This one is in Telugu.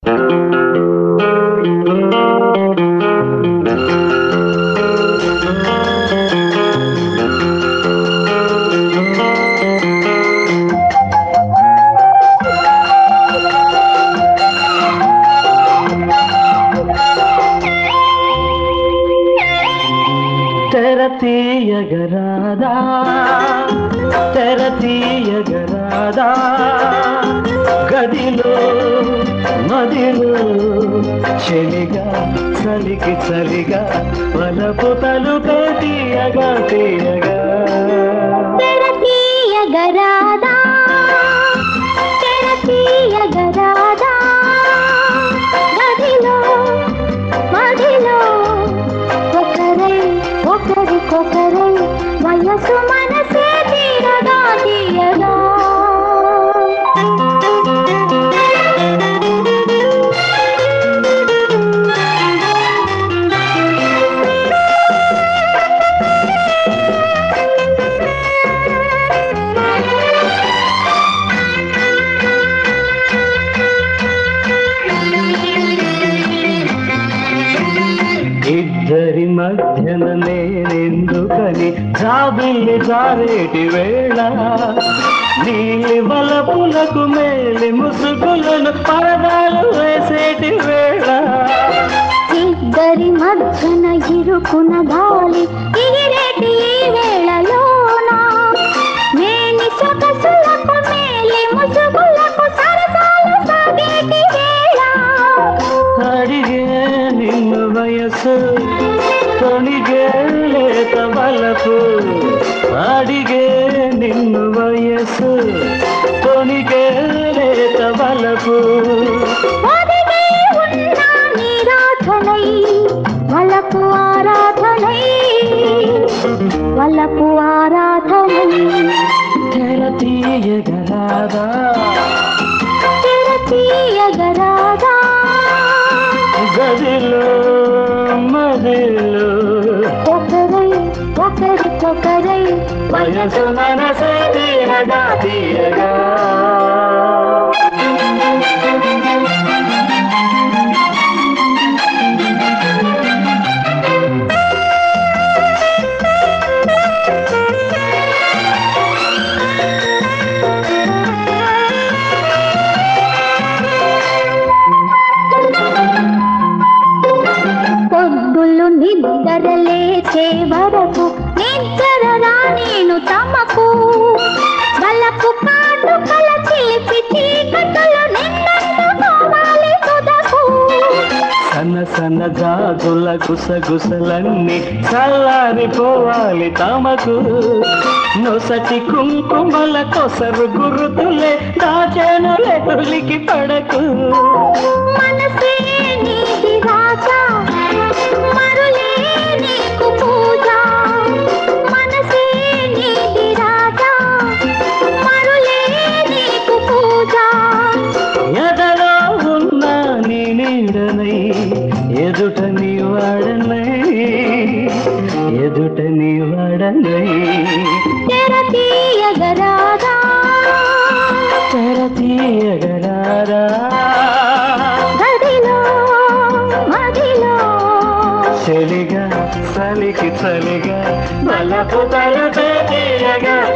తెర తీయగరాదా తెర తీయగరాదా గదిలో మదిలో చెలిగా చలికి చలిగా వలపు తలుపే తీయగా తీయగా తెరతీయగరాదా తెరతీయగరాదా గదిలో మదిలో ఒకరై ఒకరికొకరై వయసు మనసే తీరగా తీయగా ఇద్దరి మధ్యన నేనెందుకని జాబిల్లి జారేటి వేళ నీలి వలపులకు మేలి ముసుగులను పరదాలు వేసేటి వేళ ఇద్దరి మధ్యన ఇరుకున గాలి ఎగిరేటి ఈ వేళలోన మేని సొగసులకు మేలి ముసుగులకు సరసాలు సాగేటి వేళ అడిగే నిన్ను వయసు తొణిగే లేత వలపు అడిగే నిన్ను వయసు తొణిగే లేత వలపు ఒదిగే ఉన్న నీరాధనై వలపు ఆరాధనై వలపు ఆరాధనై తెర తీయగరాదా తెరతీయగరాదా గదిలో మదిలో ఒకరై ఒకరికొకరై వయసు మనసే తీయగా తీయగా పొద్దులు నిద్రలేచే వరకు నిద్రరా నేను తమకు వలకు కాటుకల చిలిపి చీకటులు నిన్నందుకోవాలి తుదకు సన్న సన్న జాజుల గుసగుసలన్నీ చల్లారిపోవాలి తమకు నొసటి కుంకుమల కొసరు గురుతులే దాచెనులే ఉలికి పడకు మనసే నీది రాజా మరులే నీకు పూజ మనసే నీది రాజా మరులే నీకు పూజ ఎదలో ఉన్న నీ నీడనై ఎదుట నీ వాడనై ఎదుట నీ వాడనై తెరతీయగరాదా తెర తీయగరారా గదిలో మదిలో చలిగా చలికి చలిగా బలపు తలపే తీయగా